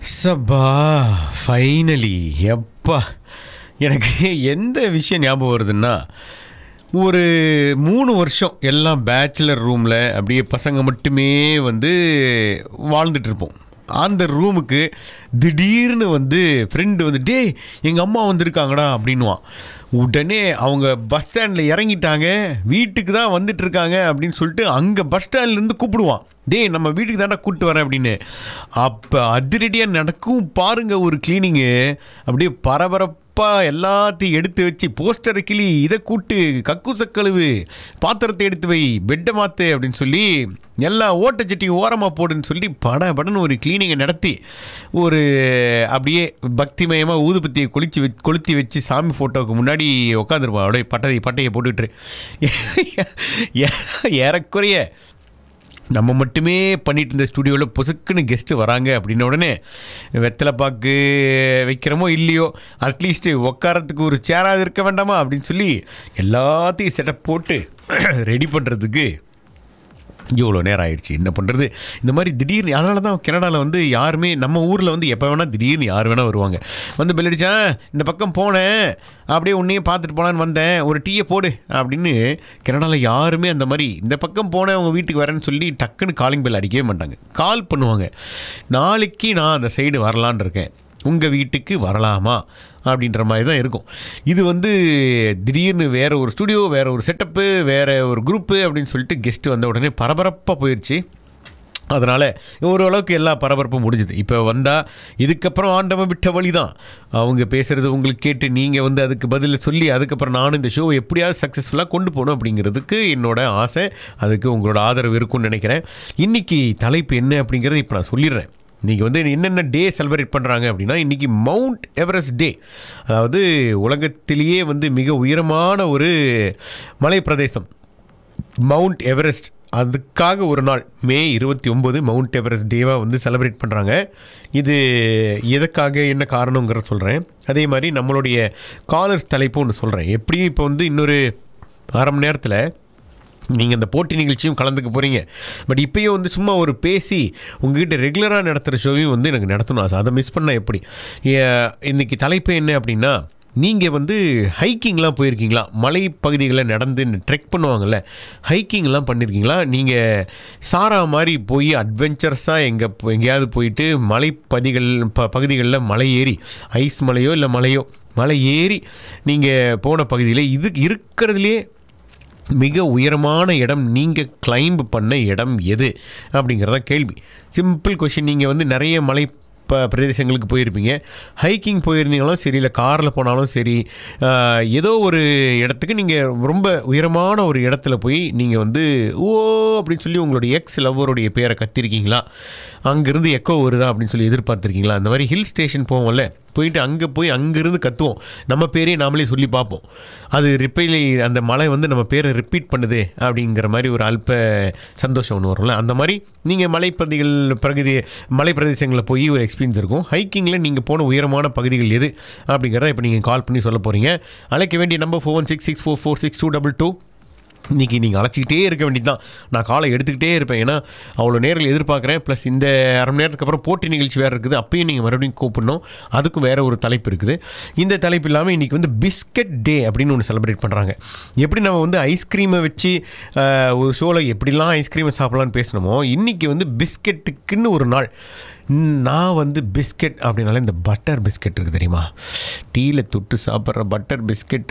சப்பா ஃபைனலி எப்பா எனக்கு எந்த விஷயம் ஞாபகம் வருதுன்னா ஒரு மூணு வருஷம் எல்லாம் பேச்சுலர் ரூமில் அப்படியே பசங்க மட்டுமே வந்து வாழ்ந்துட்டு இருப்போம் அந்த ரூமுக்கு திடீர்னு வந்து ஃப்ரெண்டு வந்து டேய் எங்கள் அம்மா வந்திருக்காங்கடா அப்படின்னுவான் உடனே அவங்க பஸ் ஸ்டாண்டில் இறங்கிட்டாங்க வீட்டுக்கு தான் வந்துட்டு இருக்காங்க அப்படின்னு சொல்லிட்டு அங்கே பஸ் ஸ்டாண்ட்லேருந்து கூப்பிடுவான் டேய் நம்ம வீட்டுக்கு தாண்டா கூப்பிட்டு வரேன் அப்படின்னு அப்போ அதிரடியாக நடக்கும் பாருங்க ஒரு கிளீனிங்கு அப்படியே பரபரப்பாக எல்லாத்தையும் எடுத்து வச்சு போஸ்டரை கிளி இதை கூட்டு கக்கூச கழுவு பாத்திரத்தை எடுத்து வை பெட்டை மாற்று அப்படின்னு சொல்லி எல்லா ஓட்டச்சட்டி ஓரமாக போடுன்னு சொல்லி பட படன்னு ஒரு கிளீனிங்கை நடத்தி ஒரு அப்படியே பக்திமயமாக ஊதுபத்தியை கொளிச்சு வச்சு கொளுத்தி வச்சு சாமி ஃபோட்டோவுக்கு முன்னாடி உட்காந்துருப்பான் அப்படியே பட்டையை பட்டையை போட்டுக்கிட்டு ஏ- ஏறக்குறைய நம்ம மட்டுமே பண்ணிட்டு இருந்த ஸ்டுடியோவில் பொசுக்குன்னு கெஸ்ட்டு வராங்க அப்படின்ன உடனே வெத்தலை பாக்கு வைக்கிறோமோ இல்லையோ அட்லீஸ்ட்டு உட்காரத்துக்கு ஒரு சேராக இருக்க வேண்டாமா அப்படின்னு சொல்லி எல்லாத்தையும் செட்டப் போட்டு ரெடி பண்ணுறதுக்கு இவ்வளோ நேரம் ஆயிடுச்சு என்ன பண்ணுறது இந்த மாதிரி திடீர்னு அதனால தான் கனடாவில் வந்து யாருமே நம்ம ஊரில் வந்து எப்போ வேணால் திடீர்னு யார் வேணால் வருவாங்க வந்து bell அடிச்சா இந்த பக்கம் போனேன் அப்படியே உன்னையே பார்த்துட்டு போலான்னு வந்தேன் ஒரு டீயை போடு அப்படின்னு கனடாவில் யாருமே அந்த மாதிரி இந்த பக்கம் போனேன் உங்கள் வீட்டுக்கு வரேன்னு சொல்லி டக்குன்னு காலிங் பெல் அடிக்கவே மாட்டாங்க கால் பண்ணுவாங்க நாளைக்கு நான் அந்த சைடு வரலான்னு இருக்கேன் உங்கள் வீட்டுக்கு வரலாமா அப்படின்ற மாதிரி தான் இருக்கும் இது வந்து திடீர்னு வேறு ஒரு ஸ்டுடியோ வேறு ஒரு செட்டப்பு வேறு ஒரு குரூப்பு அப்படின்னு சொல்லிட்டு கெஸ்ட்டு வந்த உடனே பரபரப்பாக போயிடுச்சு அதனால் ஓரளவுக்கு எல்லா பரபரப்பும் முடிஞ்சுது இப்போ வந்தால் இதுக்கப்புறம் ஆண்டவன் விட்ட வழி தான் அவங்க பேசுகிறது உங்களுக்கு கேட்டு நீங்கள் வந்து அதுக்கு பதில் சொல்லி அதுக்கப்புறம் நானும் இந்த ஷோவை எப்படியாவது சக்ஸஸ்ஃபுல்லாக கொண்டு போகணும் அப்படிங்கிறதுக்கு என்னோட ஆசை அதுக்கு உங்களோட ஆதரவு இருக்கும்னு நினைக்கிறேன் இன்றைக்கி தலைப்பு என்ன அப்படிங்கிறத இப்போ நான் சொல்லிடுறேன் இன்றைக்கி வந்து என்னென்ன டே செலிப்ரேட் பண்ணுறாங்க அப்படின்னா இன்றைக்கி மவுண்ட் எவரெஸ்ட் டே அதாவது உலகத்திலேயே வந்து மிக உயரமான ஒரு மலை பிரதேசம் மவுண்ட் எவரெஸ்ட் அதுக்காக ஒரு நாள் மே இருபத்தி ஒம்பது மவுண்ட் எவரெஸ்ட் டேவாக வந்து செலிப்ரேட் பண்ணுறாங்க இது எதுக்காக என்ன காரணங்கிறத சொல்கிறேன் அதே மாதிரி நம்மளுடைய காலர்ஸ் தலைப்பு ஒன்று சொல்கிறேன் எப்படியும் இப்போ வந்து இன்னொரு அரை மணி நேரத்தில் நீங்கள் அந்த போட்டி நிகழ்ச்சியும் கலந்துக்க போகிறீங்க பட் இப்போயும் வந்து சும்மா ஒரு பேசி உங்ககிட்ட ரெகுலராக நடத்துகிற ஷோவையும் வந்து எனக்கு நடத்தணும் ஆசை அதை மிஸ் பண்ணால் எப்படி ஏ- இன்னைக்கு தலைப்பு என்ன அப்படின்னா நீங்கள் வந்து ஹைக்கிங்லாம் போயிருக்கீங்களா மலை பகுதிகளில் நடந்து ட்ரெக் பண்ணுவாங்கல்ல ஹைக்கிங்லாம் பண்ணியிருக்கீங்களா நீங்கள் சாரா மாதிரி போய் அட்வென்ச்சர்ஸாக எங்கே எங்கேயாவது போயிட்டு மலைப்பதிகள் ப பகுதிகளில் மலை ஏறி ஐஸ் மலையோ இல்லை மலையோ மலை ஏறி நீங்கள் போன பகுதியில் இது இருக்கிறதுலே மிக உயரமான இடம் நீங்கள் கிளைம்ப் பண்ண இடம் எது அப்படிங்கிறத கேள்வி சிம்பிள் கொஷின் நீங்கள் வந்து நிறைய மலை ப பிரதேசங்களுக்கு போயிருப்பீங்க ஹைக்கிங் போயிருந்தீங்களும் சரி இல்லை காரில் போனாலும் சரி ஆஹ், ஏதோ ஒரு இடத்துக்கு நீங்கள் ரொம்ப உயரமான ஒரு இடத்துல போய் நீங்கள் வந்து ஓ அப்படின்னு சொல்லி உங்களுடைய எக்ஸ் லவ்வருடைய பேரை கத்திருக்கீங்களா அங்கேருந்து எக்கோ வருதா அப்படின்னு சொல்லி எதிர்பார்த்துருக்கீங்களா அந்த மாதிரி ஹில் ஸ்டேஷன் போவோம்ல போயிட்டு அங்கே போய் அங்கேருந்து கத்துவோம் நம்ம பேரே நாமளே சொல்லி பார்ப்போம் அது ரிப்பைலி அந்த மலை வந்து நம்ம பேரை ரிப்பீட் பண்ணுது அப்படிங்கிற மாதிரி ஒரு அல்ப சந்தோஷம் ஒன்று வரும்ல அந்த மாதிரி நீங்கள் மலைப்பகுதிகள் பகுதி மலை பிரதேசங்களில் போய் ஒரு எக்ஸ்பீரியன்ஸ் இருக்கும் ஹைக்கிங்கில் நீங்கள் போன உயரமான பகுதிகள் எது அப்படிங்கிறத இப்போ நீங்கள் கால் பண்ணி சொல்ல போகிறீங்க அழைக்க வேண்டிய number four one six six four four six two double two இன்றைக்கி நீங்கள் அழைச்சிக்கிட்டே இருக்க வேண்டியது தான் நான் காலை எடுத்துக்கிட்டே இருப்பேன் ஏன்னா அவ்வளோ நேரில் எதிர்பார்க்குறேன் ப்ளஸ் இந்த அரை மணி நேரத்துக்கு அப்புறம் போட்டி நிகழ்ச்சி வேறு இருக்குது அப்பயும் நீங்கள் மறுபடியும் கூப்பிடணும் அதுக்கும் வேறு ஒரு தலைப்பு இருக்குது இந்த தலைப்பு இல்லாமல் இன்றைக்கி வந்து பிஸ்கட் டே அப்படின்னு ஒன்று செலிப்ரேட் பண்ணுறாங்க எப்படி நம்ம வந்து ஐஸ்கிரீமை வச்சு ஆஹ், ஒரு ஷோவில் எப்படிலாம் ஐஸ்கிரீமை சாப்பிட்லான்னு பேசணுமோ இன்றைக்கி வந்து பிஸ்கெட்டுக்குன்னு ஒரு நாள் நான் வந்து பிஸ்கெட் அப்படின்னாலே இந்த பட்டர் பிஸ்கெட் இருக்குது தெரியுமா டீயில் தொட்டு சாப்பிட்ற பட்டர் பிஸ்கெட்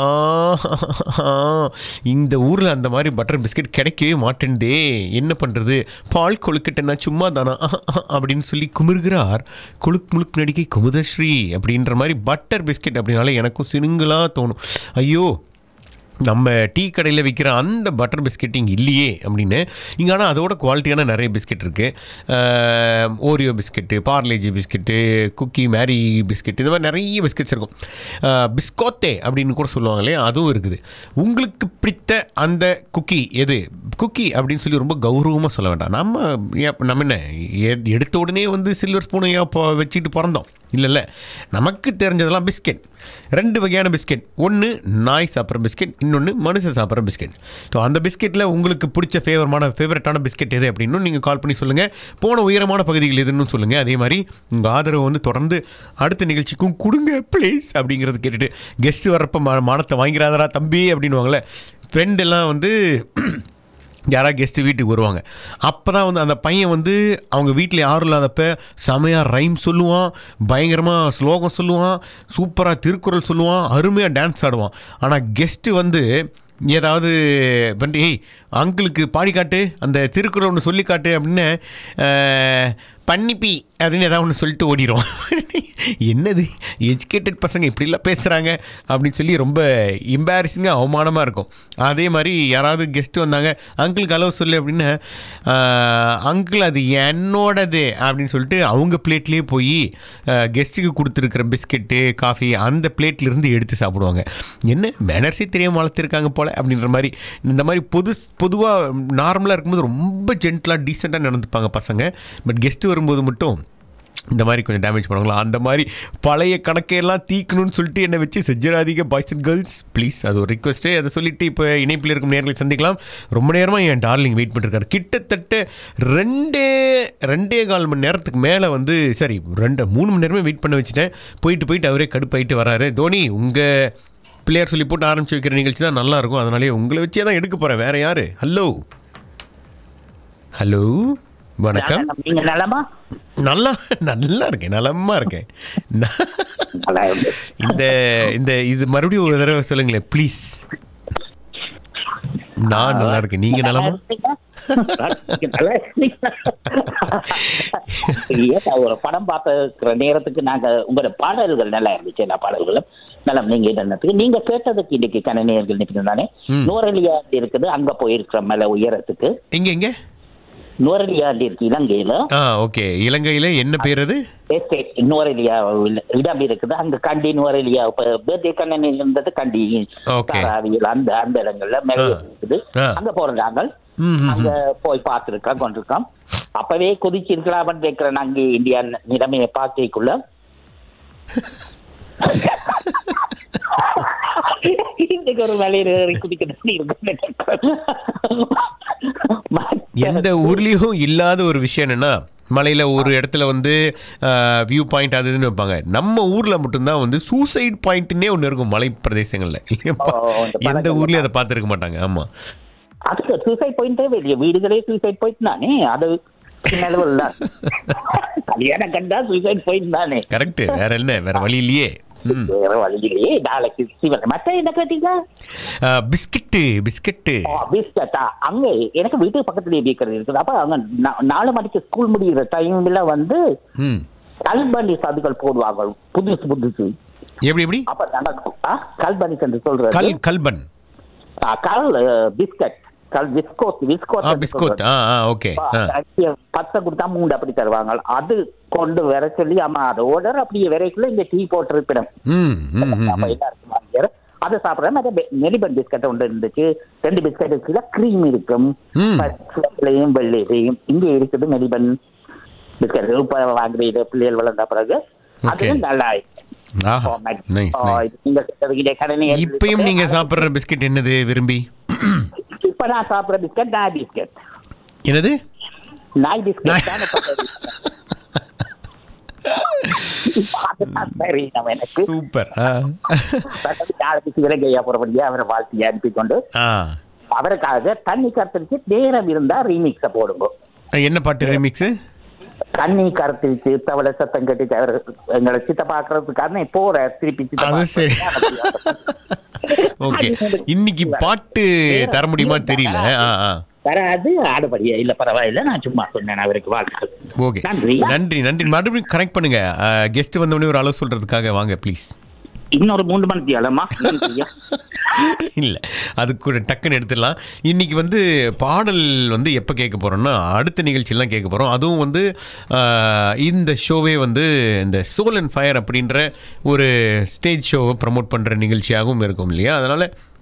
ஆஹா இந்த ஊரில் அந்த மாதிரி பட்டர் பிஸ்கெட் கிடைக்கவே மாட்டேன்தே என்ன பண்ணுறது பால் கொழுக்கட்டைனா சும்மா தானா ஆஹா, ஆஹா, அப்படின்னு சொல்லி குமுறுகிறார் குழுக் முழுக் நடிகை குமுதஸ்ரீ அப்படின்ற மாதிரி பட்டர் பிஸ்கெட் அப்படின்னாலே எனக்கும் சினுங்களாக தோணும் ஐயோ நம்ம டீ கடையில் விற்கிற அந்த பட்டர் பிஸ்கெட் இங்கே இல்லையே அப்படின்னு இங்கே ஆனால் அதோட குவாலிட்டியான நிறைய பிஸ்கெட் இருக்குது Oreo biscuit Parle G biscuit cookie Marie biscuit இந்த மாதிரி நிறைய பிஸ்கெட்ஸ் இருக்கும் அஹ், பிஸ்கோத்தே அப்படின்னு கூட சொல்லுவாங்களே அதுவும் இருக்குது உங்களுக்கு பிடித்த அந்த குக்கி எது குக்கி அப்படின்னு சொல்லி ரொம்ப கௌரவமாக சொல்ல வேண்டாம் நம்ம ஏன் நம்ம என்ன எ- எடுத்த உடனே வந்து சில்வர் ஸ்பூனையா இப்போ வச்சுட்டு பிறந்தோம் இல்லைல்ல நமக்கு தெரிஞ்சதெல்லாம் பிஸ்கெட் ரெண்டு வகையான பிஸ்கெட் ஒன்று நாய் சாப்பிட்ற பிஸ்கெட் இன்னொன்று மனுஷன் சாப்பிட்ற பிஸ்கெட் ஸோ அந்த பிஸ்கெட்டில் உங்களுக்கு பிடிச்ச ஃபேவரமான ஃபேவரட்டான பிஸ்கெட் எது அப்படின்னு நீங்கள் கால் பண்ணி சொல்லுங்கள் போன உயரமான பகுதிகள் எதுன்னு சொல்லுங்கள் அதே மாதிரி உங்கள் ஆதரவை வந்து தொடர்ந்து அடுத்த நிகழ்ச்சிக்கும் கொடுங்க ப்ளீஸ் அப்படிங்கிறது கேட்டுட்டு கெஸ்ட்டு வரப்போ மா மானத்தை வாங்கிறாதரா தம்பி அப்படின்னுவாங்களே ஃப்ரெண்ட் எல்லாம் வந்து யாராவது கெஸ்ட்டு வீட்டுக்கு வருவாங்க அப்போ தான் வந்து அந்த பையன் வந்து அவங்க வீட்டில் யாரும் இல்லாதப்ப செமையாக ரைம் சொல்லுவான் பயங்கரமாக ஸ்லோகம் சொல்லுவான் சூப்பராக திருக்குறள் சொல்லுவான் அருமையாக டான்ஸ் ஆடுவான் ஆனால் கெஸ்ட்டு வந்து ஏதாவது வந்து ஏய் அங்கிளுக்கு பாடி காட்டு அந்த திருக்குறள் ஒன்று சொல்லி காட்டு அப்படின்னு அஹ், பண்ணிப்பி அப்படின்னு ஏதாவது ஒன்று சொல்லிட்டு ஓடிடும் என்னது எஜுகேட்டட் பசங்க இப்படிலாம் பேசுகிறாங்க அப்படின்னு சொல்லி ரொம்ப எம்பாரசிங்காக அவமானமாக இருக்கும் அதே மாதிரி யாராவது கெஸ்ட்டு வந்தாங்க அங்கிளுக்கு அளவு சொல்லு அப்படின்னு அங்கிள் அது என்னோடது அப்படின்னு சொல்லிட்டு அவங்க பிளேட்லேயே போய் கெஸ்ட்டுக்கு கொடுத்துருக்குற பிஸ்கெட்டு காஃபி அந்த பிளேட்லேருந்து எடுத்து சாப்பிடுவாங்க என்ன மேனர்ஸே தெரியாமல் வளர்த்துருக்காங்க போல் அப்படின்ற மாதிரி இந்த மாதிரி பொது பொதுவாக நார்மலாக இருக்கும்போது ரொம்ப ஜென்டலாக டீசெண்டாக நடந்துப்பாங்க பசங்க பட் கெஸ்ட்டு வரும்போது மட்டும் இந்த மாதிரி கொஞ்சம் டேமேஜ் பண்ணுவாங்களா அந்த மாதிரி பழைய கணக்கையெல்லாம் தீக்கணும்னு சொல்லிட்டு என்னை வச்சு செஜ்ஜராதிக பாய்ஸ் அண்ட் கேர்ள்ஸ் ப்ளீஸ் அது ஒரு ரிக்வஸ்ட்டு அதை சொல்லிட்டு இப்போ இணைப்பில் இருக்கும் நேர்களை சந்திக்கலாம் ரொம்ப நேரமாக என் டார்லிங் வெயிட் பண்ணிருக்காரு கிட்டத்தட்ட ரெண்டே ரெண்டே கால் மணி நேரத்துக்கு மேலே வந்து சரி ரெண்டு மூணு மணி நேரமே வெயிட் பண்ண வச்சுட்டேன் போயிட்டு போயிட்டு அவரே கடுப்பாயிட்டு வராரு தோனி உங்கள் பிள்ளையார் சொல்லி போட்டு ஆரம்பிச்சு வைக்கிற நிகழ்ச்சி தான் நல்லா இருக்கும் அதனாலே உங்களை வச்சே தான் எடுக்க போகிறேன் வேற யாரு ஹலோ ஹலோ வணக்கம் நீங்க நலமா நல்லா நல்லா இருக்கேன் நலமா இருக்கேன் ந- நல்லா இருக்கு. இந்த இந்த இது மறுபடியும் ஒரு தடவை சொல்லுங்களேன் ப்ளீஸ் நான் நல்லா இருக்கேன் நீங்க நலமா நல்லா இருக்கீங்களா? ஏன் ஒரு படம் பார்த்த நேரத்துக்கு நாங்க உங்களோட பாடல்கள் நல்லா இருந்துச்சு எல்லா பாடல்களும் நல்லா நீங்க என்னத்துக்கு நீங்க கேட்டதுக்கு இன்னைக்கு கணனியர்கள் நிற்கிறது தானே ம். நூறலியாண்டி இருக்குது அங்க போயிருக்கிற மேல உயரத்துக்கு எங்க எங்க நூறலியாண்டி இருக்கு இலங்கையில ஆ ஓகே இலங்கையில என்ன பேர் அது எஸ்டேட் நுவரெலியா இடம் இருக்குது அங்க கண்டி நுவரெலியா இப்ப பேர்தே கண்ணனில் இருந்தது கண்டி Okay. தாராவியில் அந்த அந்த இடங்கள்ல மேலே ஆ. இருக்குது ஆ. அங்க போறோம் நாங்கள் ம், ம், அங்க போய் பார்த்துருக்கோம் கொண்டிருக்கோம் அப்பவே குதிச்சு இருக்கலாம்னு கேட்கிறேன் அங்கே இந்தியா நிலைமையை பார்க்கக்குள்ள இன்னைக்கு ஒரு வேலையில ஏறி குதிக்கணும் எந்த ஊர்லயும் இல்லாத ஒரு விஷயம் என்னன்னா மலையில் ஒரு இடத்துல வந்து வியூ பாயிண்ட் அது இதுன்னு வைப்பாங்க நம்ம ஊரில் மட்டும்தான் வந்து சூசைட் பாயிண்ட்னே ஒன்று இருக்கும் மலை பிரதேசங்களில் இல்லையாப்பா ஓ, இந்த எந்த படங்கள்ல ஊர்லேயும் அதை பார்த்துருக்க மாட்டாங்க ஆமாம் அதுக்கு சூசைட் பாயிண்டே வெளியே வீடுகளே சூசைட் பாயிண்ட் தானே அது நிலவில் தான் கல்யாணம் கண்டா சூசைட் பாயிண்ட் தானே கரெக்ட் வேற என்ன வேற வழி இல்லையே ம் வேற வழியிலேயே நாளைக்கு சிவன் மற்ற என்ன கேட்டீங்க பிஸ்கெட்டு பிஸ்கெட்டு பிஸ்கட்டா அங்க எனக்கு வீட்டுக்கு பக்கத்துலயே பேக்கரி இருக்குது அப்ப அங்க நா- நாலு மணிக்கு ஸ்கூல் முடிகிற டைம்ல வந்து ம் கல்பனி சதுகள் போடுவாங்க புதுசு புதுசு எப்படி எப்படி அப்ப நடக்கும் ஆ, கல்பனி என்று சொல்றது கல் கல்பன் ஆ, கல் பிஸ்கட் கல் பிஸ்கோத் பிஸ்கோத் ஆ என்று பிஸ்கோட் சொல்றது. ஆ ஆ ஓகே ஆ பத்தை கொடுத்தா மூண்டு அப்படி தருவாங்க அது கொண்டு வர சொல்லி ஆமா அது ஓர்டர் அப்படியே வரைக்குள்ள இந்த டீ போட்டிருப்பிடும் ம் ம் ம் அப்ப எல்லாருக்கும் வாங்கியாரு. அதை சாப்பிடுற மாதிரி மெலிபன் பிஸ்கட் ஒன்று இருந்துச்சு ரெண்டு பிஸ்கட் இருக்குல்ல கிரீம் இருக்கும் ம். பச்சையும் வெள்ளையும் இங்க இருக்குது மெலிபன் பிஸ்கட் இப்ப வாங்குறீங்க பிள்ளைகள் வளர்ந்த பிறகு அது Okay. நல்லா ஆஹா நைஸ் நைஸ் நீங்க கேட்டதுக்கு கடனை இப்பயும் நீங்க சாப்பிட்ற பிஸ்கெட் என்னது விரும்பி இப்ப நான் சாப்பிடுற பிஸ்கட் நாய் பிஸ்கட் என்னது நாய் பிஸ்கட் தானே சாப்பிடுறது. அதுதான் சரி நம்ம எனக்கு சூப்பர் ஆ பக்கத்து நாளைக்கு சிவரங்கையா போறபடியா அவரை வாழ்த்தி அனுப்பி கொண்டு ஆ அவருக்காக தண்ணி கருத்தரிச்சு நேரம் இருந்தா ரீமிக்ஸ போடுங்க என்ன பாட்டு ரெமிக்ஸு தண்ணி கருத்தரிச்சு தவளை சத்தம் கட்டி அவர் எங்களை சித்த பாக்குறதுக்காக போற திருப்பி சித்த அது சரி ஓகே இன்னைக்கு பாட்டு தர முடியுமா தெரியல ஆ ஆ வராது ஆடுபடியா இல்ல பரவாயில்ல நான் சும்மா சொன்னேன் அவருக்கு வாழ்த்துக்கள் ஓகே நன்றி. நன்றி நன்றி மறுபடியும் கனெக்ட் பண்ணுங்க கெஸ்ட் வந்தோடனே ஒரு அளவு சொல்றதுக்காக வாங்க ப்ளீஸ் இன்னொரு மூன்று மணிக்கு அளமா இல்லை அது கூட டக்குன்னு எடுத்துடலாம் இன்னைக்கு வந்து பாடல் வந்து எப்போ கேட்க போகிறோம்னா அடுத்த நிகழ்ச்சியெல்லாம் கேட்க போகிறோம் அதுவும் வந்து ஆஹ், இந்த ஷோவே வந்து இந்த சோல் அண்ட் ஃபயர் அப்படின்ற ஒரு ஸ்டேஜ் ஷோவை ப்ரமோட் பண்ணுற நிகழ்ச்சியாகவும் இருக்கும் இல்லையா அதனால்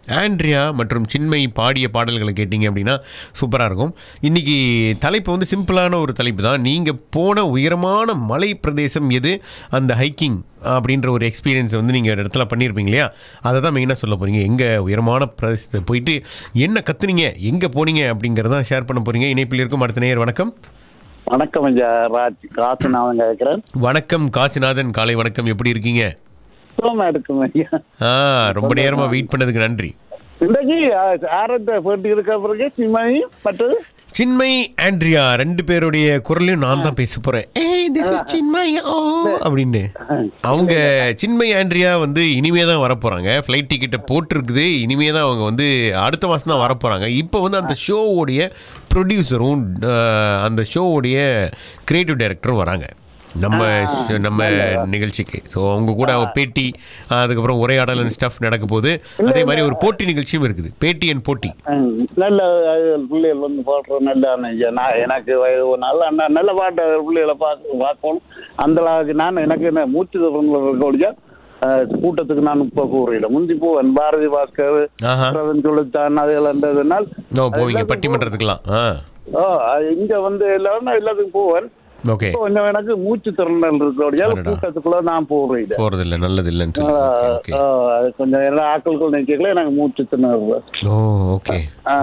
ஆண்ட்ரியா மற்றும் சின்மை பாடிய பாடல்களை கேட்டிங்க அப்படின்னா சூப்பராக இருக்கும் இன்றைக்கி தலைப்பு வந்து சிம்பிளான ஒரு தலைப்பு தான் நீங்கள் போன உயரமான மலை பிரதேசம் எது அந்த ஹைக்கிங் அப்படின்ற ஒரு எக்ஸ்பீரியன்ஸ் வந்து நீங்கள் இடத்துல பண்ணியிருப்பீங்க இல்லையா அதை தான் மெயினாக சொல்ல போகிறீங்க எங்கே உயரமான பிரதேசத்தை போயிட்டு என்ன கத்துனீங்க எங்கே போனீங்க அப்படிங்கிறத ஷேர் பண்ண போகிறீங்க இணைப்பில் இருக்கும் அடுத்த நேயர் வணக்கம் வணக்கம் ஐயா ராஜ் காசுநாதன் கேட்கிறேன் வணக்கம் காசிநாதன் காலை வணக்கம் எப்படி இருக்கீங்க சுகமா இருக்கும் ஐயா ஆ ரொம்ப நேரமாக வெயிட் பண்ணதுக்கு நன்றி இன்றைக்கு ஆரத்த போட்டி இருக்க பிறகு சிம்மாயி மற்றது சின்மை ஆண்ட்ரியா ரெண்டு பேருடைய குரலையும் நான் தான் பேச போறேன் ஏய் திஸ் இஸ் சின்மை ஓ அப்படின்னு அவங்க சின்மை ஆண்ட்ரியா வந்து இனிமே தான் வரப்போறாங்க ஃப்ளைட் டிக்கெட்டை போட்டிருக்குது இனிமே தான் அவங்க வந்து அடுத்த மாதம் தான் வரப்போறாங்க இப்போ வந்து அந்த ஷோவுடைய ப்ரொடியூசரும் அந்த ஷோவுடைய கிரியேட்டிவ் டைரக்டரும் வராங்க நம்ம ஷ- நம்ம நிகழ்ச்சிக்கு ஸோ அவங்க கூட அவ பேட்டி அதுக்கப்புறம் உரையாடல் அண்ட் ஸ்டஃப் நடக்க போகுது அதே மாதிரி ஒரு போட்டி நிகழ்ச்சியும் இருக்குது பேட்டி அண்ட் போட்டி ம், நல்ல அது பிள்ளைகள் வந்து பாடுற நல்ல ஐயா நான் எனக்கு வயது ஒரு நல்ல ந- நல்ல பாட்டு பிள்ளைகளை பார்க்க பார்க்கணும் அந்த அளவுக்கு நான் எனக்கு என்ன மூச்சு இருக்கக்கூடிய கூட்டத்துக்கு நான் இப்போ கூறுகிறேன் முந்தி போவேன் பாரதி பாஸ்கர் ஆஹா பிரவன் சொல்லித்தான் அதுகள்ன்றதுனால் ஓ போவீங்க பட்டிமன்றத்துக்கலாம் ஆ ஓ அது இங்க வந்து எல்லாரும் நான் எல்லாத்துக்கும் போவேன் ஓகே இப்போ கொஞ்சம் எனக்கு மூச்சு திறனல் இருக்கக்கூடிய அடடா. கூட்டத்துக்குள்ள நான் போடுறேன் போறது இல்ல நல்லது இல்லைன்னு சொல்லி ஓகே ஆ, அது கொஞ்சம் எல்லா ஆட்களுக்கும் நிற்கல எனக்கு மூச்சு திணறு ஓ ஓகே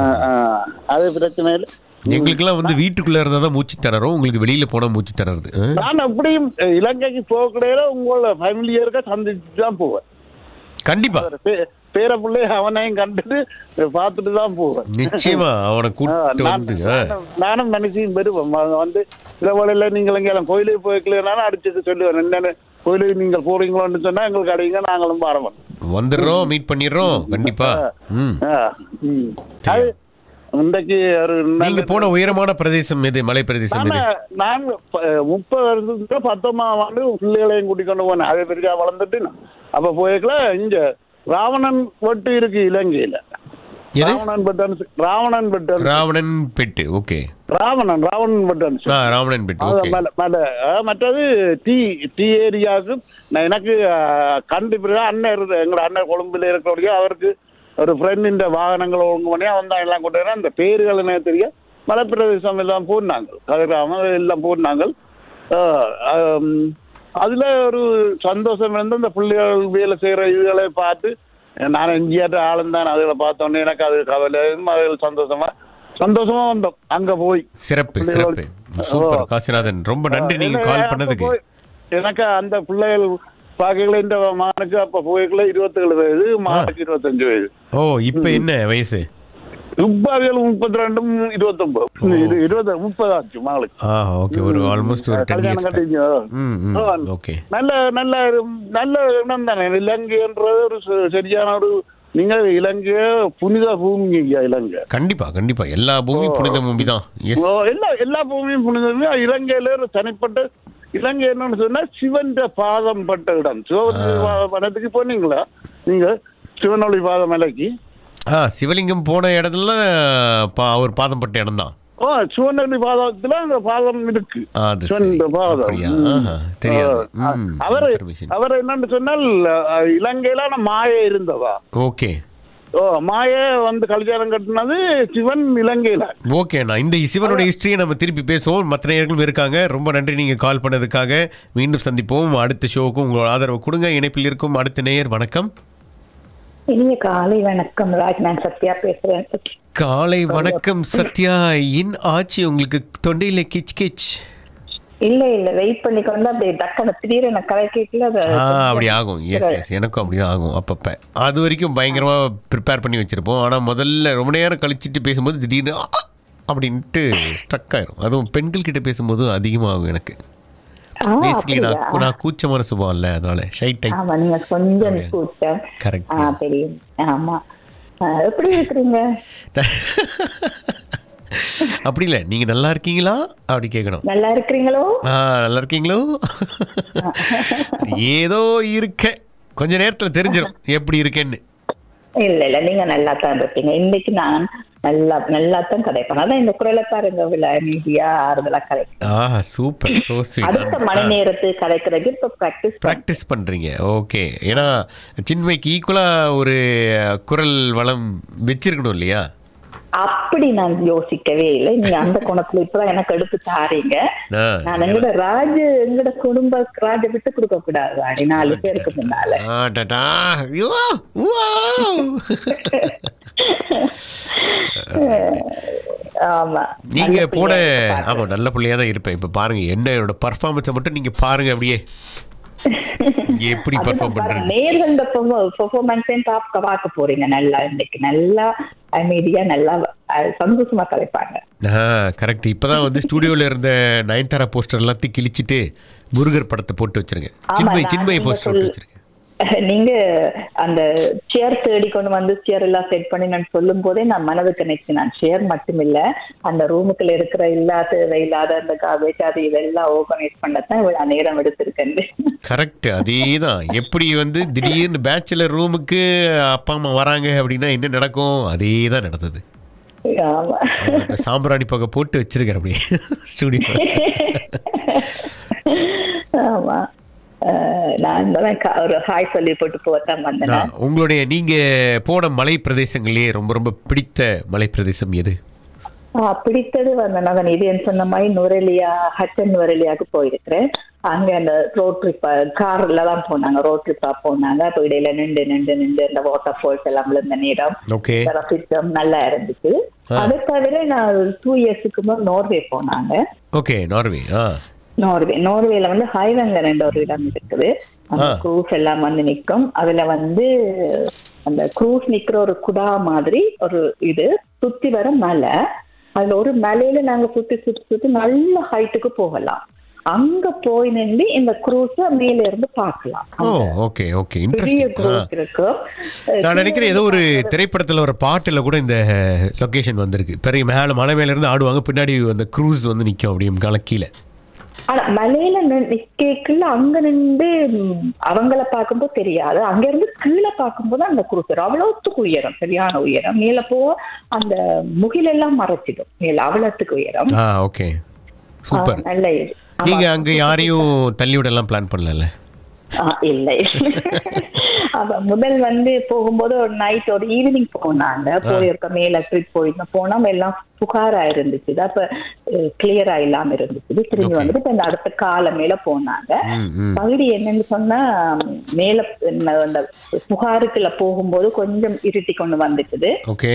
அது பிரச்சனை இல்லை எங்களுக்கெல்லாம் வந்து வீட்டுக்குள்ள இருந்தா தான் மூச்சு திணறும் உங்களுக்கு வெளியில போனா மூச்சு திணறுது ஆ? நான் அப்படியும் இலங்கைக்கு போக கிடையாது உங்களோட ஃபேமிலியருக்க சந்திச்சு தான் போவேன் கண்டிப்பா பே- பேர பிள்ளை அவனையும் கண்டுட்டு பார்த்துட்டு தான் போவேன் நிச்சயமா அவனை ஆ, கூப்பிட்டு நான்- வந்து ஆ. நானும் நானும் மனுஷியும் பெறுவேன் அவன் வந்து சில வேளையில நீங்கள் எங்கேயும் கோயிலுக்கு போய்க்கலனாலும் அடிச்சுட்டு சொல்லுவேன் என்னென்ன கோயிலுக்கு நீங்கள் போறீங்களோன்னு சொன்னா எங்களுக்கு அடிங்க நாங்களும் பாருவோம் வந்துடுறோம் மீட் பண்ணிடுறோம் கண்டிப்பா ம் அது இன்றைக்கு ஒரு நல்ல- நீங்க போன உயரமான பிரதேசம் எது மலை பிரதேசம் எது நானு- நான் ப- முப்பது வருஷத்துக்கு பத்தொன்பதாம் ஆண்டு பிள்ளைகளையும் கூட்டிக் கொண்டு போனேன் அதே பெருசா வளர்ந்துட்டு நான். அப்ப போய்க்கல இங்க ராவணன் வெட்டு இருக்கு இலங்கையில எது ராவணன் பட்டன் ராவணன் பட்டன் ராவணன் பெட்டு ஓகே ராவணன் ராவணன் பட்டன் ஆ ராவணன் பெட்டு அது ஓகே மேல மேல ஆ, மற்றது டீ டீ ஏரியாவுக்கு நான் எனக்கு கண்டிப்பாக அண்ணன் இருந்து எங்களோட அண்ணன் கொழும்புல இருக்கிறவங்க அவருக்கு ஒரு ஃப்ரெண்டின் வாகனங்கள் ஒழுங்கு பண்ணி அவன் தான் எல்லாம் கொண்டு வரேன் அந்த பேர்கள் என்ன தெரிய மலைப்பிரதேசம் எல்லாம் போனாங்க கதிராம எல்லாம் போனாங்க அதுல ஒரு சந்தோஷம் இருந்து அந்த பிள்ளைகள் வேலை செய்யற இதுகளை பார்த்து நான் எங்கேயாட்ட ஆளுந்தான் அதுகளை பார்த்தோன்னே எனக்கு அது கவலை அதுகள் சந்தோஷமா சந்தோஷமா வந்தோம் அங்க போய் சிறப்பு பிள்ளைகளோட- சிறப்பு சூப்பர் காசிநாதன் ரொம்ப நன்றி நீங்க இல்ல, கால் அப்ப பண்ணதுக்கு போய்- எனக்கு அந்த பிள்ளைகள் பாக்கல இந்த மகனுக்கு அப்ப போய்க்கல இருபத்தேழு வயது மகனுக்கு இருபத்தஞ்சு வயது ஓ இப்போ என்ன வயசு துப்பாக்கிகள் முப்பத்தி ரெண்டும் இருபத்தொன்பது இது இருபது முப்பது ஆச்சு மகளுக்கு ஆ ஓகே ஒரு ஆல்மோஸ்ட் ஒரு டென் கல்யாணம் இயர்ஸ் கட்டிங்க ம் ம் ஆ. ஓகே நல்ல நல்ல நல்ல இடம் தானே இலங்கைன்றது ஒரு ச- சரியான ஒரு நீங்க இலங்கை புனித பூமி ஐயா இலங்கை கண்டிப்பா கண்டிப்பா எல்லா பூமியும் புனித பூமி தான் எஸ் ஓ, எல்லா எல்லா பூமியும் புனிதமே இலங்கையில ஒரு தனிப்பட்ட இலங்கை என்னன்னு சொன்னா சிவன் பாதம் பட்ட இடம் சிவன் படத்துக்கு போனீங்களா நீங்க சிவனொளி பாதம் மலைக்கு ஆ சிவலிங்கம் போன இடத்துல பா அவர் பாதம் பட்ட இடம் தான் ஓ சிவனொளி பாதத்துல அந்த பாதம் இருக்கு அது சிவன் சரி பாதம் அப்படியா ம். ஆஹா, தெரியாது ஆ, ம் அவர் information. அவர் என்னன்னு சொன்னால் அஹ், இலங்கையில மாய இருந்தவா ஓகே ஓ மாய வந்து கல்யாணம் கட்டினது சிவன் இலங்கையில ஓகே நான் இந்த சிவனோட ஹிஸ்டரியை நம்ம திருப்பி பேசுவோம் மற்ற நேயர்களும் இருக்காங்க ரொம்ப நன்றி நீங்கள் கால் பண்ணதுக்காக மீண்டும் சந்திப்போம் அடுத்த ஷோவுக்கும் உங்களோட ஆதரவு கொடுங்க இணைப்பில் இருக்கும் அடுத்த நேயர் வணக்கம் இனிய காலை வணக்கம் ராஜ் நான் சத்யா பேசுறேன் காலை வணக்கம் சத்யா இன் ஆச்சு உங்களுக்கு தொண்டையில கிச் கிச் இல்ல இல்ல வெயிட் பண்ணி கொண்டு அப்படியே டக்குனு திடீர்னு கதை கேட்கல அது ஆ அப்படி ஆகும் எஸ் எஸ் எனக்கும் அப்படி ஆகும் அப்பப்போ அது வரைக்கும் பயங்கரமாக ப்ரிப்பேர் பண்ணி வச்சுருப்போம் ஆனால் முதல்ல ரொம்ப நேரம் கழிச்சிட்டு பேசும்போது திடீர்னு ஆ, அப்படின்ட்டு ஸ்ட்ரக் ஆயிரும் அதுவும் பெண்கள் கிட்ட பேசும்போது அதிகமாகும் எனக்கு ஆ, பேசிக்கலி நான் அப்படியா? நான் கூச்சமான சுபாவம் இல்லை அதனால ஷை டைப் ஆமா நீங்க கொஞ்சம் கூட்டம் Correct. ஆ தெரியும் ஆமா ஆ, எப்படி இருக்கிறீங்க அப்படி இல்லை நீங்கள் நல்லா இருக்கீங்களா அப்படி கேட்கணும் நல்லா இருக்கிறீங்களோ ஆ நல்லா இருக்கீங்களோ ஏதோ இருக்க கொஞ்ச நேரத்தில் தெரிஞ்சிடும் எப்படி இருக்கேன்னு இல்ல இல்ல நீங்க நல்லா தான் இருப்பீங்க இன்னைக்கு நான் நல்லா நல்லா தான் கதைப்பாங்க அதான் இந்த குரலை பாருங்க விழா மீடியா ஆறுதலா கதைக்கும் ஆ சூப்பர் ஸோ அடுத்த மணி ஸ்வீட் நேரத்துக்கு கதைக்கிறதுக்கு இப்ப ப்ராக்டிஸ் ப்ராக்டிஸ் பண்ணுறீங்க ஓகே ஏன்னா சின்மைக்கு ஈக்குவலாக ஒரு குரல் வளம் வச்சிருக்கணும் இல்லையா அப்படி நான் யோசிக்கவே இல்லை நீங்க அந்த கோணத்துல இப்பதான் எனக்கு எடுத்து தாரீங்க ஆ, நான் எங்கட ராஜ எங்கட குடும்ப ராஜ விட்டு கொடுக்க கூடாது ராணி நாலு பேருக்கு முன்னால ஆ, டடா. ஐயோ, வாவ். ஆமா நீங்க நல்ல போட பிள்ளையா இருக்கு ஆமா நல்ல பிள்ளையா தான் இருப்பேன் இப்ப பாருங்க என்னோட பர்ஃபார்மன்ஸை மட்டும் நீங்க பாருங்க அப்படியே இங்க எப்படி அதுதான் பர்ஃபார்ம் பாருங்க, பண்றேன் நேர்கள் பெர்ஃபார்மன்ஸையும் பார்க்க பார்க்க போறீங்க நல்லா இன்னைக்கு நல்லா அமைதியா நல்லா அஹ், சந்தோஷமா கலைப்பாங்க கரெக்ட் இப்பதான் வந்து ஸ்டுடியோல இருந்த நயன்தாரா போஸ்டர் எல்லாத்தையும் கிழிச்சிட்டு முருகர் படத்தை போட்டு வச்சிருங்க ஆமா, சின்மை நான் சின்மை நீங்க போஸ்டர் சொல்- போட்டு வச்சிருங்க நீங்க அந்த சேர் தேடி கொண்டு வந்து சேர் எல்லாம் செட் பண்ணி நான் சொல்லும் போதே நான் மனதுக்கு நினைச்சு நான் சேர் மட்டும் இல்ல அந்த ரூமுக்குள்ள இருக்கிற இல்லா தேவையில்லாத அந்த காபேஜ் அது இதெல்லாம் ஆர்கனைஸ் பண்ணத்தான் இவ்வளவு நேரம் எடுத்திருக்கேன் கரெக்ட் அதேதான் எப்படி வந்து திடீர்னு பேச்சுலர் ரூமுக்கு அப்பா அம்மா வராங்க அப்படின்னா என்ன நடக்கும் அதே தான் நடந்தது ஆமா இப்ப சாம்பிராணி பக்கம் போட்டு வச்சிருக்கிறேன் அப்படியே ஸ்டுடியோ ஆமா அஹ், நான் தான் க- ஒரு ஹாய் சொல்லி போட்டு போத்தான் வந்தேன் நான் உங்களுடைய நீங்க போன மலை பிரதேசங்களே ரொம்ப ரொம்ப பிடித்த மலை பிரதேசம் எது ஆஹ் பிடித்தது வந்து நான் இது என்ன சொன்ன மாதிரி நுரலியா ஹட்டன் நுரலியாவுக்கு போயிருக்கிறேன் அங்க அந்த ரோட் ட்ரிப் கார்ல தான் போனாங்க ரோட் ட்ரிப்பா போனாங்க அப்ப இடையில நின்று நின்று நின்று இந்த வாட்டர் ஃபால்ஸ் எல்லாம் விழுந்த நேரம் ஓகே ரசித்தம் நல்லா இருந்துச்சு அதை தவிர நான் டூ இயர்ஸுக்கு முன் நோர்வே போனாங்க ஓகே நார்வே ஆ நோர்வே நோர்வேல வந்து ஹைவங்கர் என்ற ஒரு இடம் இருக்குது அந்த ஆ. க்ரூஸ் எல்லாம் வந்து நிக்கும் அதுல வந்து அந்த க்ரூஸ் நிக்கிற ஒரு குடா மாதிரி ஒரு இது சுத்தி வர மலை அதுல ஒரு மலையில நாங்க சுத்தி சுத்தி சுத்தி நல்ல ஹைட்டுக்கு போகலாம் அங்க போய் நின்று இந்த க்ரூஸ மேல இருந்து பார்க்கலாம் ஓ அந்த ஓகே ஓகே பெரிய இன்ட்ரெஸ்டிங் க்ரூஸ் இருக்கு நான் நினைக்கிறேன் ஏதோ ஒரு திரைப்படத்துல ஒரு பாட்டுல கூட இந்த லொகேஷன் வந்திருக்கு பெரிய மேல மலை மேல இருந்து ஆடுவாங்க பின்னாடி அந்த க்ரூஸ் வந்து நிக்கும் அப்படியே கால கீழே ஆனா மலையில நிக்கல அங்க நின்று ம், அவங்கள பார்க்கும்போது தெரியாது அங்க இருந்து கீழே பார்க்கும்போது அந்த குருசர் அவ்வளவுத்துக்கு உயரம் சரியான உயரம் மேல போ அந்த முகிலெல்லாம் மறைச்சிடும் மேல அவ்வளவுத்துக்கு உயரம் ஆ ஓகே சூப்பர் ஆ, நல்ல இது ஆமா. நீங்க அங்க யாரையும் தள்ளி விடலாம் பிளான் பண்ணல ஆ, இல்லை அப்ப முதல் வந்து போகும்போது ஒரு நைட் ஒரு ஈவினிங் போனாங்க போயிருக்க மேல ட்ரிப் போயிருந்தோம் போனா எல்லாம் புகாரா இருந்துச்சு அப்ப கிளியரா இல்லாம இருந்துச்சு திரும்பி Okay. வந்துட்டு இப்ப இந்த அடுத்த கால மேல போனாங்க ம் ம் பகுதி என்னன்னு சொன்னா மேல ந- அந்த புகாருக்குள்ள போகும்போது கொஞ்சம் இருட்டி கொண்டு வந்துட்டுது ஓகே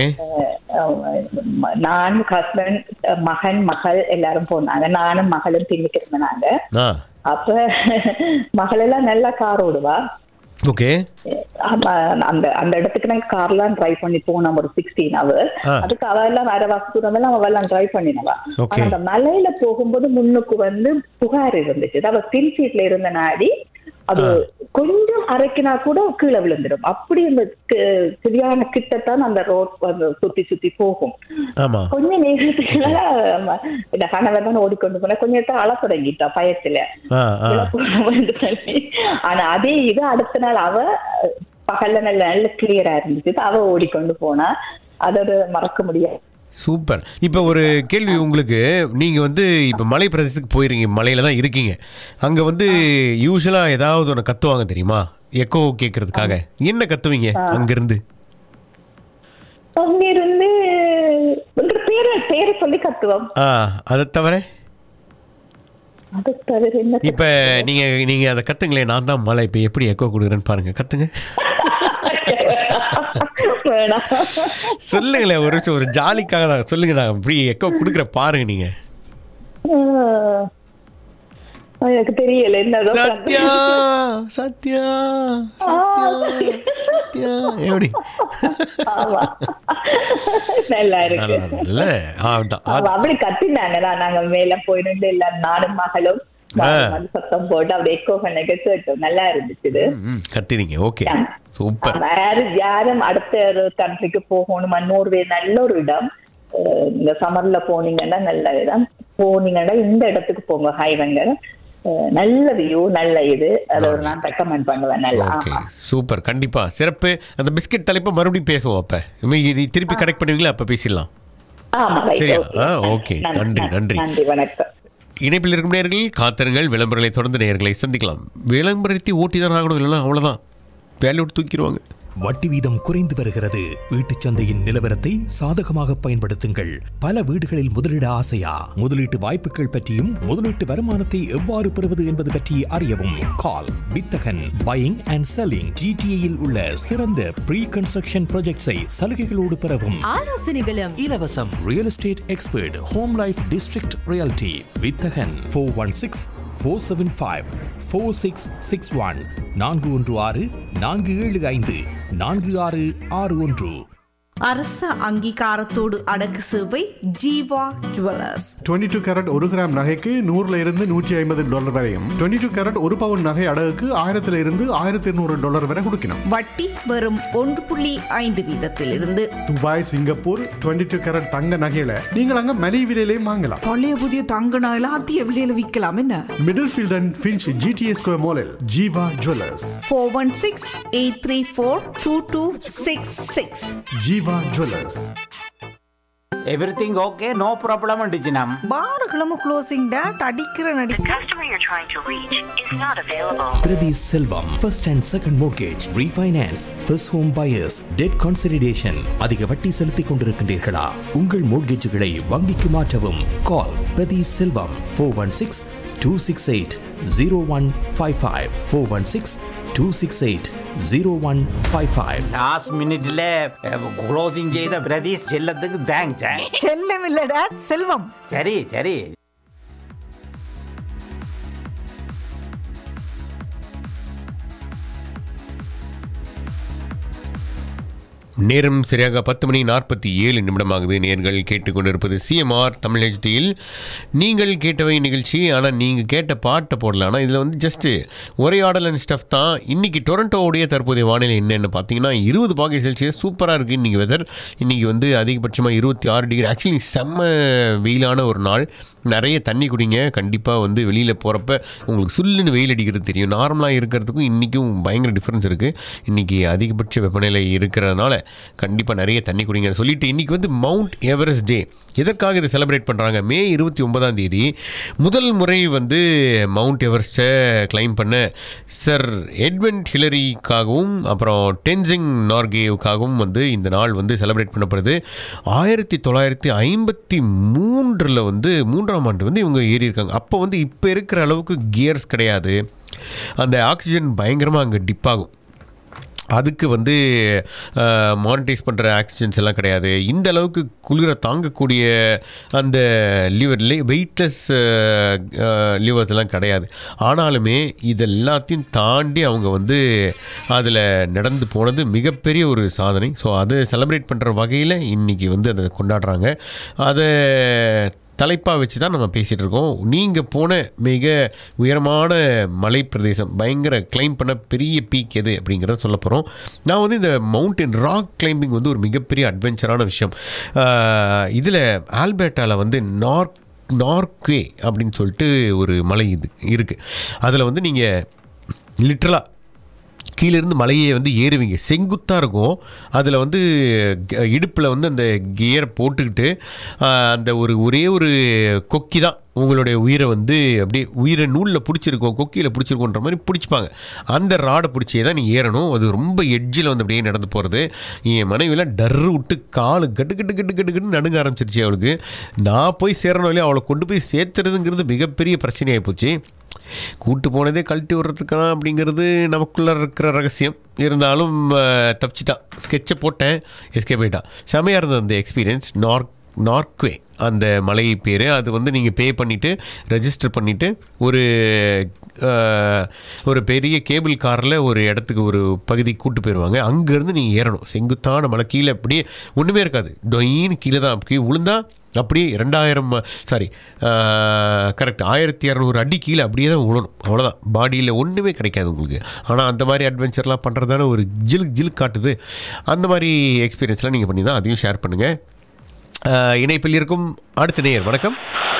அஹ் நான் ஹஸ்பண்ட் மகன் மகள் எல்லாரும் போனாங்க நானும் மகளும் பின்னுக்கு இருந்தாங்க ஆ அப்ப மகள் எல்லாம் நல்லா கார் ஓடுவா ஓகே ஆமா, அந்த அந்த இடத்துக்கு நாங்க கார்லாம் டிரைவ் பண்ணி போனோம் ஒரு சிக்ஸ்டீன் ஹவர் ஆ. அதுக்கு அவ எல்லாம் வேற வாசத்துறதெல்லாம் அவ எல்லாம் டிரைவ் பண்ணினவா Okay. ஆனா அந்த மலையில போகும்போது முன்னுக்கு வந்து புகார் இருந்துச்சு அவ பின் சீட்ல இருந்த நாடி அது கொஞ்சம் அரைக்கினா கூட கீழே விழுந்துடும் அப்படி அந்த கு- சரியான கிட்டத்தான் அந்த ரோட் சுத்தி சுத்தி போகும் ஆமா கொஞ்ச நேரத்துல ஆமா, இந்த கணவர் தான் ஓடிக்கொண்டு போன கொஞ்ச நேரத்தை அழ தொடங்கிட்டா பயத்துல ஆ ஆ விழப்போறோம்னு சொல்லி. ஆனா அதே இது அடுத்த நாள் அவ அஹ், பகல்ல நல்ல நல்ல கிளியரா இருந்துச்சு அவ ஓடிக்கொண்டு போனா அதோட மறக்க முடியாது சூப்பர் இப்போ ஒரு கேள்வி உங்களுக்கு நீங்கள் வந்து இப்போ மலை பிரதேசத்துக்கு போயிருங்க மலையில தான் இருக்கீங்க அங்கே வந்து யூஸ்வலாக ஏதாவது ஒன்று கத்துவாங்க தெரியுமா எக்கோ கேட்கறதுக்காக என்ன கத்துவீங்க அங்கேருந்து அங்கிருந்து உங்க பேரை பேரை சொல்லி கத்துவோம் ஆ அதை தவிர அது தவிர என்ன இப்போ நீங்கள் நீங்கள் அதை கத்துங்களேன் நான் தான் மலை இப்போ எப்படி எக்கோ கொடுக்குறேன்னு பாருங்க கத்துங்க வேணாம் சொல்லுங்களேன் ஒரு நிமிஷம் ஒரு ஜாலிக்காக தான் சொல்லுங்க நான் இப்படி எக்கோ கொடுக்குற பாருங்க நீங்கள் ஆஹ், எனக்கு தெரியல என்னதோ சத்யா சத்யா சத்யா சத்யா எப்படி ஆமா நல்லா இருக்கு நல்லா இருந்ததுல்ல ஆ அதான். அவ அப்படி கத்தினாங்க நான் நாங்க மேல போய் நின்று எல்லாரும் நானும் மகளும் மாறி மாறி சத்தம் போட்டு அப்படி எக்கோ பண்ண கேட்டோம் நல்லா இருந்துச்சு இது. ம், ம், கத்தினீங்க ஓகே ஆமா. சூப்பர் வேற யாரும் அடுத்த ஒரு கண்ட்ரிக்கு போகணும் நோர்வே நல்ல ஒரு இடம் அஹ் இந்த சம்மர்ல போனீங்கன்னா நல்ல இடம் போனீங்கன்னா இந்த இடத்துக்கு போங்க ஹைவங்கர் நல்ல வியூ நல்ல இது அதை ஒரு நான் ரெக்கமெண்ட் பண்ணுவேன் நல்லா ஓகே ஆமா. சூப்பர் கண்டிப்பா சிறப்பு அந்த பிஸ்கட் தலைப்பை மறுபடியும் பேசுவோம் அப்ப இனிமே நீ திருப்பி கனெக்ட் பண்ணுவீங்களா அப்ப பேசிடலாம் ஆமா right, சரியா? okay. ஆ, okay. நன்றி, நன்றி. நன்றி வணக்கம் இணைப்பில் இருக்கும் நேர்கள் காத்திருங்கள் விளம்பரங்களை தொடர்ந்து நேர்களை சந்திக்கலாம் விளம்பரத்தை ஓட்டி தான் ஆகணும் இல்லைன்னா அவ்வளோதான் வேலையை விட்டு தூக்கிடுவாங்க வட்டி வீதம் குறைந்து வருகிறது வீட்டுச் சந்தையின் நிலவரத்தை சாதகமாக பயன்படுத்துங்கள் பல வீடுகளில் முதலீட ஆசையா முதலீட்டு வாய்ப்புகள் பற்றியும் முதலீட்டு வருமானத்தை எவ்வாறு பெறுவது என்பது பற்றி அறியவும் கால் வித்தகன் பையிங் அண்ட் செல்லிங் ஜிடிஏயில் உள்ள சிறந்த ப்ரீ கன்ஸ்ட்ரக்ஷன் ப்ராஜெக்ட்ஸை சலுகைகளோடு பெறவும் ஆலோசனைகளும் இலவசம் real estate expert home life district realty Vithagan four one six four seven five four six six one நான்கு ஒன்று ஆறு நான்கு ஏழு ஐந்து நான்கு ஆறு ஆறு ஒன்று அரச அங்கீகாரத்தோடு அடக்கு சேவை ஜீவா ஜுவல்லர்ஸ் 22 டூ கேரட் ஒரு கிராம் நகைக்கு நூறுல இருந்து நூற்றி ஐம்பது டாலர் வரையும் 22 டூ கேரட் ஒரு பவுன் நகை அடகுக்கு ஆயிரத்துல இருந்து ஆயிரத்தி இருநூறு டாலர் வரை கொடுக்கணும் வட்டி வெறும் ஒன்று புள்ளி ஐந்து வீதத்திலிருந்து துபாய் சிங்கப்பூர் 22 டூ கேரட் தங்க நகையில நீங்கள் அங்க மலிவு விலையிலையும் வாங்கலாம் பழைய புதிய தங்க நகையில அதிக விலையில விற்கலாம் என்ன Middlefield and Finch GTA square மாலில் Jeeva jewellers four one six eight three four two two six six Jeeva jewellers everything okay no problem டிஜினம் பாரகிழமை க்ளோசிங் டேட் அடிக்கிற நடி customer you're trying to reach is not available. Prathi Selvam first and second mortgage refinance first home buyers debt consideration அதிக வட்டி செலுத்திக் கொண்டிருக்கின்றீர்களா உங்கள் மோர்கேஜுகளை வங்கிக்கு மாற்றவும் call Prathi Selvam four one six two six eight zero one five five four one six two six eight zero one five five last மினிட்ல closing செய்த பிரதீஷ் செல்லத்துக்கு thanks செல்லம் இல்ல டேட் செல்வம் சரி சரி நேரம் சரியாக பத்து மணி நாற்பத்தி ஏழு நிமிடமாகுது நேர்கள் கேட்டுக்கொண்டிருப்பது சிஎம்ஆர் தமிழ் ஹெச்டியில் நீங்கள் கேட்டவை நிகழ்ச்சி ஆனால் நீங்கள் கேட்ட பாட்டை போடல ஆனால் இதில் வந்து ஜஸ்ட்டு உரையாடல் அண்ட் ஸ்டஃப் தான் இன்றைக்கி டொரண்டோவுடைய தற்போதைய வானிலை என்னென்னு பார்த்தீங்கன்னா இருபது பாகை செல்சியஸ் சூப்பராக இருக்குது இன்றைக்கி வெதர் இன்றைக்கி வந்து அதிகபட்சமாக இருபத்தி ஆறு டிகிரி ஆக்சுவலி செம்ம வெயிலான ஒரு நாள் நிறைய தண்ணி குடிங்க கண்டிப்பாக வந்து வெளியில் போகிறப்ப உங்களுக்கு சுல்லுன்னு வெயில் அடிக்கிறது தெரியும் நார்மலாக இருக்கிறதுக்கும் இன்றைக்கும் பயங்கர டிஃப்ரென்ஸ் இருக்குது இன்றைக்கி அதிகபட்ச வெப்பநிலை இருக்கிறதுனால கண்டிப்பாக நிறைய தண்ணி குடிங்க சொல்லிட்டு இன்றைக்கி வந்து மவுண்ட் எவரெஸ்ட் டே எதற்காக இதை செலிப்ரேட் பண்ணுறாங்க மே இருபத்தி ஒன்பதாம் தேதி முதல் முறை வந்து மவுண்ட் எவரெஸ்ட்டை கிளைம் பண்ண சர் எட்மண்ட் ஹிலரிக்காகவும் அப்புறம் டென்சிங் நார்கேவுக்காகவும் வந்து இந்த நாள் வந்து செலிப்ரேட் பண்ணப்படுது ஆயிரத்தி தொள்ளாயிரத்தி ஐம்பத்தி மூன்றில் வந்து மூன்றாம் ஆண்டு வந்து இவங்க ஏறி இருக்காங்க அப்போ வந்து இப்போ இருக்கிற அளவுக்கு கியர்ஸ் கிடையாது அந்த ஆக்சிஜன் பயங்கரமாக அங்கே டிப் ஆகும் அதுக்கு வந்து மானிட்டைஸ் பண்ணுற ஆக்சிஜன்ஸ் எல்லாம் கிடையாது இந்த அளவுக்கு குளிரை தாங்கக்கூடிய அந்த லிவர் வெயிட்லெஸ் லிவர்ஸ் எல்லாம் கிடையாது ஆனாலுமே இது எல்லாத்தையும் தாண்டி அவங்க வந்து அதில் நடந்து போனது மிகப்பெரிய ஒரு சாதனை ஸோ அதை செலிப்ரேட் பண்ணுற வகையில் இன்றைக்கி வந்து அதை கொண்டாடுறாங்க அதை தலைப்பாக வச்சு தான் நம்ம பேசிகிட்டு இருக்கோம் நீங்கள் போன மிக உயரமான மலை பிரதேசம் பயங்கர கிளைம் பண்ண பெரிய பீக் எது அப்படிங்கிறத சொல்ல போகிறோம் நான் வந்து இந்த மவுண்டன் ராக் கிளைம்பிங் வந்து ஒரு மிகப்பெரிய அட்வென்ச்சரான விஷயம் இதில் ஆல்பர்ட்டாவில் வந்து நார்க் நார்க்வே அப்படின்னு சொல்லிட்டு ஒரு மலை இது இருக்குது அதில் வந்து நீங்கள் லிட்ரலாக கீழேருந்து மலையை வந்து ஏறுவீங்க செங்குத்தாக இருக்கும் அதில் வந்து இடுப்பில் வந்து அந்த கியரை போட்டுக்கிட்டு ஆஹ், அந்த ஒரு ஒரே ஒரு கொக்கி தான் உங்களுடைய உயிரை வந்து அப்படியே உயிரை நூலில் பிடிச்சிருக்கோம் கொக்கியில் பிடிச்சிருக்கோன்ற மாதிரி பிடிச்சிப்பாங்க அந்த ராடை பிடிச்சே தான் நீ ஏறணும் அது ரொம்ப எட்ஜில் வந்து அப்படியே நடந்து போகிறது என் மனைவிலாம் டர்ரு விட்டு காலு கட்டு கட்டு கட்டு கட்டு கட்டு நடுங்க ஆரம்பிச்சிருச்சு அவளுக்கு நான் போய் சேரணும் இல்லையா அவளை கொண்டு போய் சேர்த்துறதுங்கிறது மிகப்பெரிய பிரச்சனையாகி போச்சு கூட்டு போனதே கழட்டி விடுறதுக்கான் அப்படிங்கிறது நமக்குள்ளே இருக்கிற ரகசியம் இருந்தாலும் அஹ், தப்பிச்சிட்டான் ஸ்கெட்சை போட்டேன் எஸ்கே போயிட்டான் செமையாக இருந்தது அந்த எக்ஸ்பீரியன்ஸ் நார்க் நார்க்வே அந்த மலை பேர் அது வந்து நீங்கள் பே பண்ணிவிட்டு ரெஜிஸ்டர் பண்ணிவிட்டு ஒரு அஹ், ஒரு பெரிய கேபிள் காரில் ஒரு இடத்துக்கு ஒரு பகுதி கூட்டு போயிடுவாங்க அங்கேருந்து நீங்கள் ஏறணும் செங்குத்தான மலை கீழே அப்படியே ஒன்றுமே இருக்காது டொயின்னு கீழே தான் கீழே விழுந்தா அப்படியே ரெண்டாயிரம் சாரி கரெக்ட் ஆயிரத்தி இரநூறு அடி கீழே அப்படியே தான் விழணும் அவ்வளோதான் பாடியில் ஒன்றுமே கிடைக்காது உங்களுக்கு ஆனால் அந்த மாதிரி அட்வென்ச்சர்லாம் பண்ணுறதான ஒரு ஜிலுக் ஜிலுக் காட்டுது அந்த மாதிரி எக்ஸ்பீரியன்ஸ்லாம் நீங்கள் பண்ணி தான் அதையும் ஷேர் பண்ணுங்கள் இணைப்பில் இருக்கும் அடுத்த நேயர் வணக்கம்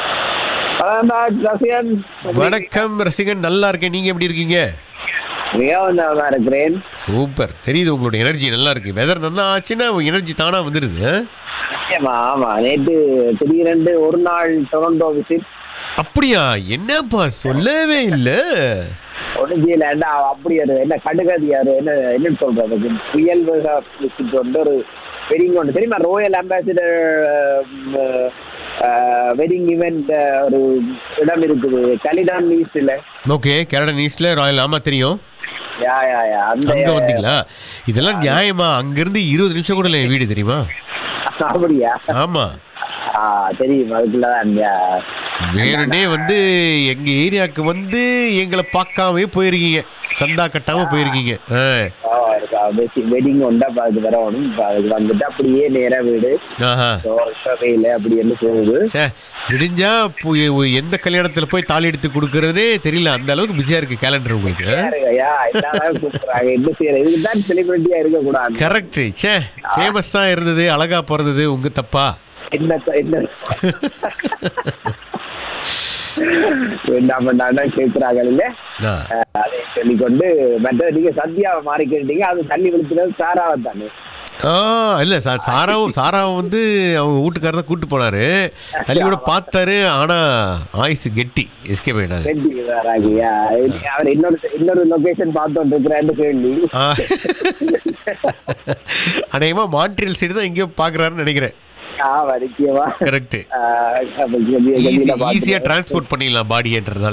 ரசிகன் வணக்கம் ரசிகன் நல்லா இருக்கேன் நீங்கள் எப்படி இருக்கீங்க மிகவும் நல்லா இருக்கிறேன் சூப்பர் தெரியுது உங்களோட எனர்ஜி நல்லா இருக்கு வெதர் நல்லா ஆச்சுன்னா எனர்ஜி தானாக வந்துடுது ஆ? ஆமா ஆமா நேற்று திடீரென்று ஒரு நாள் டொரண்டோ விசிட் அப்படியா என்னப்பா சொல்லவே இல்ல ஒன்றும் செய்யல அப்படி ஒரு என்ன கடுகதியாரு என்ன என்ன சொல்றது புயல் விசிட் வந்து ஒரு வெட்டிங் ஒன்று தெரியுமா ரோயல் அம்பாசிடர் வெட்டிங் ஈவெண்ட் ஒரு இடம் இருக்குது கலிடான் ஈஸ்ட்ல ஓகே கனடா நீஸ்ல ராயல் ஆமா தெரியும் யா யா யா அந்த அங்க வந்தீங்களா இதெல்லாம் நியாயமா அங்கிருந்து இருபது நிமிஷம் கூட இல்லை என் வீடு தெரியுமா அப்படியா ஆமா ஆ தெரியும் அதுக்குள்ளதான் வேணுனே வந்து எங்க ஏரியாவுக்கு வந்து எங்களை பார்க்காமவே போயிருக்கீங்க சந்தா கட்டாம போயிருக்கீங்க ஆ. வெட்டிங் உண்டா அப்ப அது வரணும் இப்ப அதுக்கு வந்துட்டு அப்படியே நேரா வீடு ஆஹா வெயில அப்படி என்ன போகுது ச்சே, விடிஞ்சா பு- எந்த கல்யாணத்துல போய் தாலி எடுத்து கொடுக்கறதே தெரியல அந்த அளவுக்கு பிஸியா இருக்கு கேலண்டர் உங்களுக்கு ஐயா எல்லாரும் கூப்பிடுறாங்க என்ன செய்யறது இதுக்கு தான் செலிபிரிட்டியா இருக்க கூடாது கரெக்ட் சே ஃபேமஸ் தான் இருந்தது அழகா பிறந்தது உங்க தப்பா என்ன என்ன வேண்டாம் வேண்டாம் கேட்கிறாங்க இல்ல ஆ. அஹ் அதை சொல்லிக்கொண்டு மற்ற நீங்க சத்யாவை மாறி கேட்டீங்க அது தள்ளி விழுத்துறது சாராவை தானே ஆ இல்ல சா- சாராவும் சாராவும் வந்து அவங்க வீட்டுக்காரர் தான் கூட்டு போனாரு தள்ளியோட பார்த்தாரு ஆனா ஆயுசு கெட்டி எஸ்கே போயிட்டாங்க ரெட்டி வராங்கய்யா அவர் இன்னொரு இன்னொரு லொகேஷன் பார்த்துட்டு இருக்கிறான்னு கேள்வி ஆ. அநேகமா மான்ட்ரியல் சைடு தான் எங்கேயோ பாக்குறாருன்னு நினைக்கிறேன் ஆமா நிச்சயமா கரெக்ட் ஆஹ் அப்ப கெதி- கெதியில பார்த்துட்டு- ஈஸியா டிரான்ஸ்போர்ட் பண்ணிடலாம் பாடின்றதுனால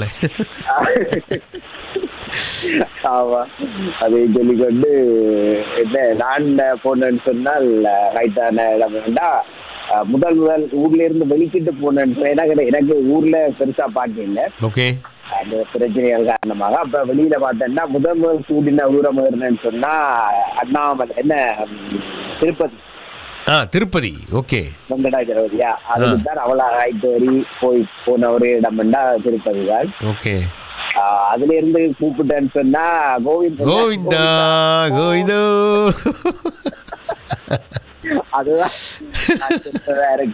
ஆமா அதை சொல்லிக்கொண்டு என்ன நான் போனேன்னு சொன்னால் ரைட்டான இடம் வேண்டா அஹ் முதல் முதல் ஊர்ல இருந்து வெளிக்கிட்டு போனேன்னு எனக்கு எனக்கு ஊர்ல பெருசா பாட்டு இல்லை ஓகே அந்த பிரச்சனைகள் காரணமாக அப்ப வெளியில பார்த்தேன்னா முதல் முதல் கூட்டின ஊரம் இருந்தேன்னு சொன்னா அண்ணாமலை என்ன ம், திருப்பதி ஆ திருப்பதி ஓகே வெங்கடாச்சலபதியா அதுக்கு தான் அவ்வளோ ஆயிட்டு வரி போய் போன ஒரு இடம்னா திருப்பதி தான் ஓகே ஆஹ் அதுல இருந்து கூப்பிட்டேன்னு சொன்னா கோவிந்த் கோவிந்தா கோவிந்தோ அதுதான் நான் சொல்றதா இருக்கு